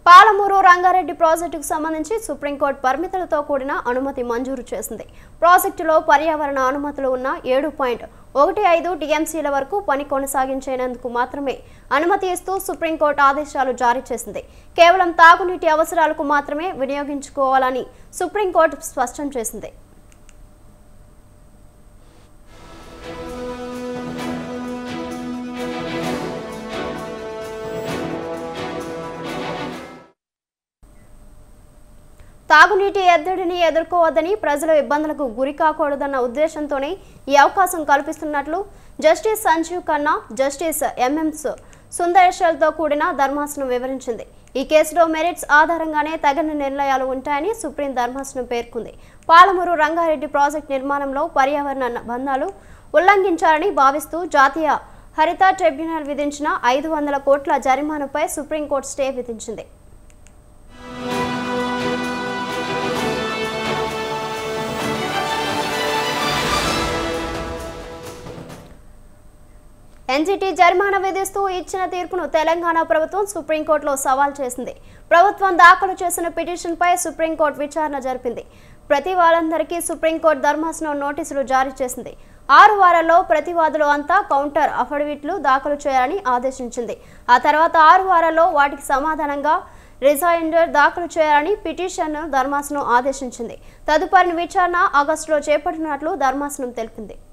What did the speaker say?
పాలమూరు రంగారెడ్డి ప్రాజెక్టుకు సంబంధించి సుప్రీంకోర్టు పరిమితులతో కూడిన అనుమతి మంజూరు చేసింది ప్రాజెక్టులో పర్యావరణ అనుమతులు ఉన్న ఏడు పాయింట్ ఒకటి ఐదు టీఎంసీల వరకు పని కొనసాగించేందుకు మాత్రమే అనుమతి ఇస్తూ సుప్రీంకోర్టు ఆదేశాలు జారీ చేసింది కేవలం తాగునీటి అవసరాలకు మాత్రమే వినియోగించుకోవాలని సుప్రీంకోర్టు స్పష్టం చేసింది తాగునీటి ఎద్దడిని ఎదుర్కోవద్దని ప్రజలు ఇబ్బందులకు గురి కాకూడదన్న ఉద్దేశంతోనే ఈ అవకాశం కల్పిస్తున్నట్లు justice Sanjiv Khanna justice MMS సుందరేశ్వర్తో కూడిన ధర్మాసనం వివరించింది ఈ కేసులో మెరిట్స్ ఆధారంగానే తగిన నిర్ణయాలు ఉంటాయని సుప్రీం ధర్మాసనం పేర్కొంది పాలమూరు రంగారెడ్డి ప్రాజెక్టు నిర్మాణంలో పర్యావరణ బంధాలు ఉల్లంఘించారని భావిస్తూ జాతీయ హరిత ట్రిబ్యునల్ విధించిన ఐదు వందల కోట్ల జరిమానాపై సుప్రీంకోర్టు స్టే విధించింది ఎన్జిటి జరిమానా విధిస్తూ ఇచ్చిన తీర్పును తెలంగాణ ప్రభుత్వం సుప్రీంకోర్టులో సవాల్ చేసింది ప్రభుత్వం దాఖలు చేసిన పిటిషన్పై సుప్రీంకోర్టు విచారణ జరిపింది ప్రతి వారందరికీ సుప్రీంకోర్టు ధర్మాసనం నోటీసులు జారీ చేసింది ఆరు వారాల్లో ప్రతివాదులు అంతా కౌంటర్ అఫిడవిట్లు దాఖలు చేయాలని ఆదేశించింది ఆ తర్వాత ఆరు వారాల్లో వాటికి సమాధానంగా రిజైండర్ దాఖలు చేయాలని పిటిషన్ను ధర్మాసనం ఆదేశించింది తదుపరి విచారణ ఆగస్టులో చేపట్టినట్లు ధర్మాసనం తెలిపింది